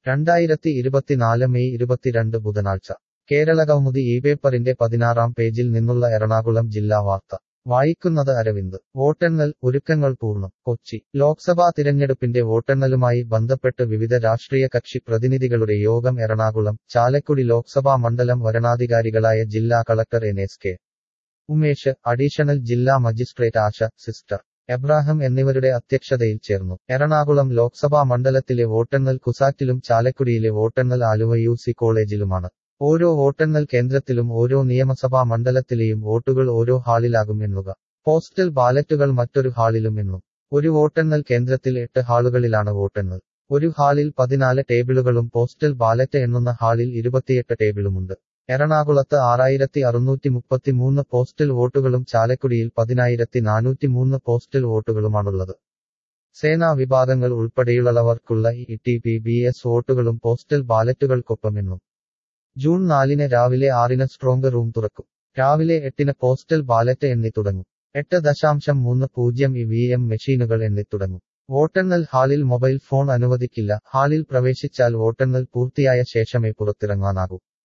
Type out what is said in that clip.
രണ്ടായിരത്തി ഇരുപത്തിനാല് മെയ് ഇരുപത്തിരണ്ട് ബുധനാഴ്ച കേരള കൗമുദി ഈ പേപ്പറിന്റെ പതിനാറാം പേജിൽ നിന്നുള്ള എറണാകുളം ജില്ലാ വാർത്ത വായിക്കുന്നത് അരവിന്ദ് വോട്ടെണ്ണൽ ഒരുക്കങ്ങൾ പൂർണ്ണം കൊച്ചി ലോക്സഭാ തിരഞ്ഞെടുപ്പിന്റെ വോട്ടെണ്ണലുമായി ബന്ധപ്പെട്ട് വിവിധ രാഷ്ട്രീയ കക്ഷി പ്രതിനിധികളുടെ യോഗം എറണാകുളം ചാലക്കുടി ലോക്സഭാ മണ്ഡലം വരണാധികാരികളായ ജില്ലാ collector N S K Umesh additional ജില്ലാ മജിസ്ട്രേറ്റ് ആശ സിസ്റ്റർ എബ്രാഹിം എന്നിവരുടെ അധ്യക്ഷതയിൽ ചേർന്നു എറണാകുളം ലോക്സഭാ മണ്ഡലത്തിലെ വോട്ടെണ്ണൽ കുസാറ്റിലും ചാലക്കുടിയിലെ വോട്ടെണ്ണൽ ആലുവ യു സി കോളേജിലുമാണ് ഓരോ വോട്ടെണ്ണൽ കേന്ദ്രത്തിലും ഓരോ നിയമസഭാ മണ്ഡലത്തിലെയും വോട്ടുകൾ ഓരോ ഹാളിലാകും എണ്ണുക പോസ്റ്റൽ ബാലറ്റുകൾ മറ്റൊരു ഹാളിലും എണ്ണും ഒരു വോട്ടെണ്ണൽ കേന്ദ്രത്തിൽ എട്ട് ഹാളുകളിലാണ് വോട്ടെണ്ണൽ ഒരു ഹാളിൽ പതിനാല് ടേബിളുകളും പോസ്റ്റൽ ബാലറ്റ് എണ്ണുന്ന ഹാളിൽ ഇരുപത്തിയെട്ട് ടേബിളുമുണ്ട് എറണാകുളത്ത് ആറായിരത്തി അറുന്നൂറ്റി മുപ്പത്തിമൂന്ന് പോസ്റ്റൽ വോട്ടുകളും ചാലക്കുടിയിൽ പതിനായിരത്തി നാനൂറ്റി മൂന്ന് പോസ്റ്റൽ വോട്ടുകളുമാണുള്ളത് സേനാ വിഭാഗങ്ങൾ ഉൾപ്പെടെയുള്ളവർക്കുള്ള E T P B S വോട്ടുകളും പോസ്റ്റൽ ബാലറ്റുകൾക്കൊപ്പം എണ്ണും ജൂൺ നാലിന് രാവിലെ ആറിന് സ്ട്രോങ് റൂം തുറക്കും രാവിലെ എട്ടിന് പോസ്റ്റൽ ബാലറ്റ് എണ്ണി തുടങ്ങും എട്ട് ദശാംശം മൂന്ന് പൂജ്യം ഇ വി എം മെഷീനുകൾ എണ്ണിത്തുടങ്ങും വോട്ടെണ്ണൽ ഹാളിൽ മൊബൈൽ ഫോൺ അനുവദിക്കില്ല ഹാളിൽ പ്രവേശിച്ചാൽ വോട്ടെണ്ണൽ പൂർത്തിയായ ശേഷമേ പുറത്തിറങ്ങാനാകൂ